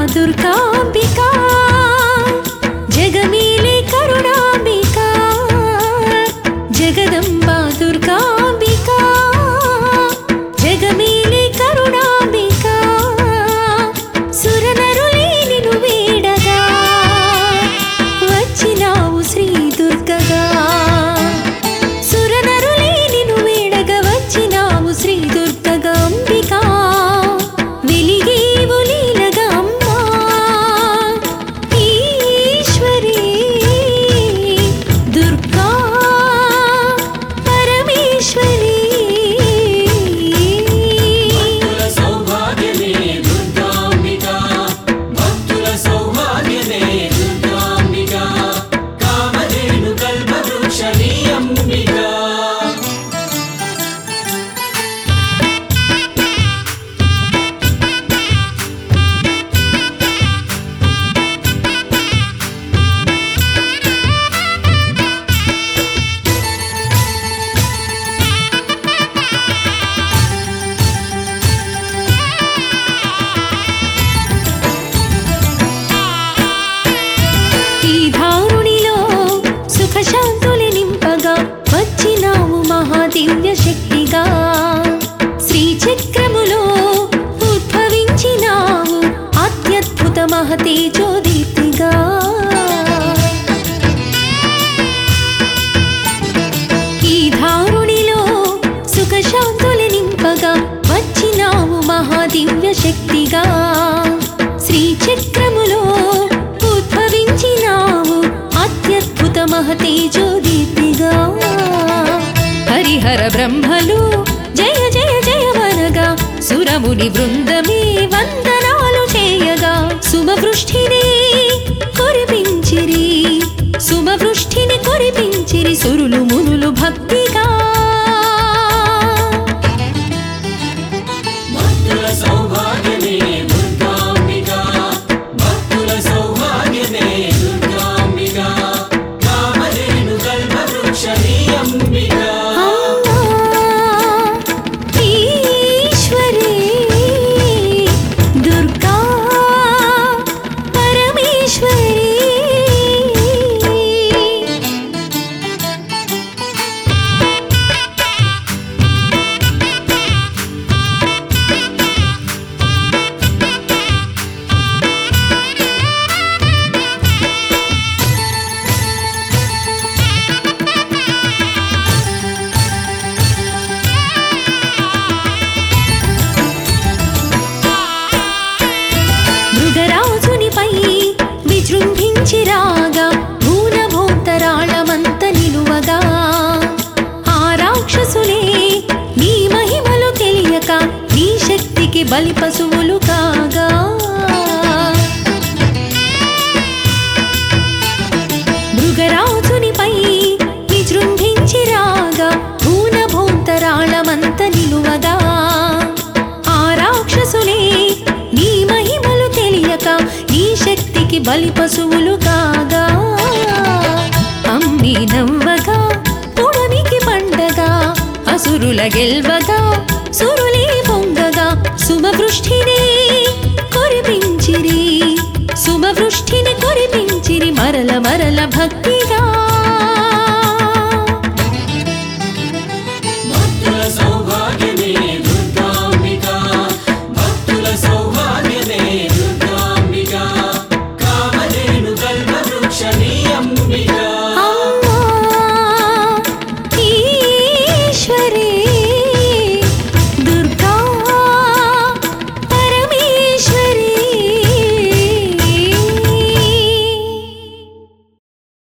దుర్గాంబికా జగమేలే కరుణాంబికా జగదంబా దుర్గాంబికా జగమేలే కరుణాంబికా సురనరులే నిన్ను వేడగా వచ్చినావు శ్రీ దుర్గగా సురనరులే నిన్ను వేడగా వచ్చినావు శ్రీ దుర్గగా అంబికా వెలిగేవు లీలగా అమ్మా ఈశ్వరీ దుర్గా పరమేశ్వరీ భక్తుల సౌభాగ్యమే దుర్గాంబిక భక్తుల సౌభాగ్యమే దుర్గాంబిక కామధేను కల్పవృక్షణీ అంబిక ఈ ధారుణిలో సుఖశాంతులు నింపగా వచ్చినావు మహాదివ్య శక్తిగా శ్రీచక్రములో ఉద్భవించినావు అత్యద్భుత మహతేజోదీప్తిగా ఈ ధారుణిలో సుఖశాంతులు నింపగా వచ్చినావు మహాదివ్య శక్తిగా శ్రీచక్రములో ఉద్భవించినావు అత్యద్భుత మహతేజోదీప్తిగా హరిహర బ్రహ్మలు జయ జయ జయవనగా సురముని బృందమే వందనాలు చేయగా సుమవృష్టిని కురిపించిరి సుమవృష్టిని కురిపించిరి సురులు మునులు భక్తిగా భక్తుల సౌభాగ్యమే దుర్గాంబిక భక్తుల సౌభాగ్యమే దుర్గాంబిక కామధేను కల్పవృక్షణీ అంబిక అమ్మా ఈశ్వరీ దుర్గా పరమేశ్వరీ మృగరాజునిపై విజృంభించి రాగా భూనభోంతరాళమంత నిలువగా ఆ రాక్షసులే నీ మహిమలు తెలియక నీ శక్తికి బలి పశువులు కాగా మృగరాజునిపై విజృంభించి రాగా భూనభోంతరాళమంత నిలువగా ఆ రాక్షసులే నీ మహిమలు తెలియక నీ శక్తికి బలి పశువులు కాగా అమ్మి నవ్వగా పుడమికి పండగ అసురుల గెల్వగా సురులే పొంగగా సుమవృష్టిని కురిపించిరి సుమవృష్టిని కురిపించిరి మరల మరల భక్తి